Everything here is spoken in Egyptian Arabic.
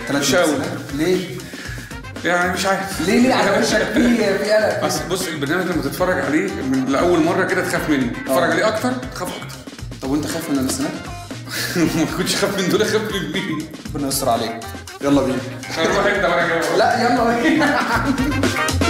ثلاث مش قوي ليه؟ يعني مش عارف ليه ليه على وشك في في قلق بس بص البرنامج لما تتفرج عليه من لاول مره كده تخاف منه تتفرج عليه اكتر تخاف اكتر طب وانت خايف من المسنات؟ ما كنتش خاف من دول اخاف من مين ربنا يستر عليك يلا بينا هنروح انت وانا جاي لا يلا بينا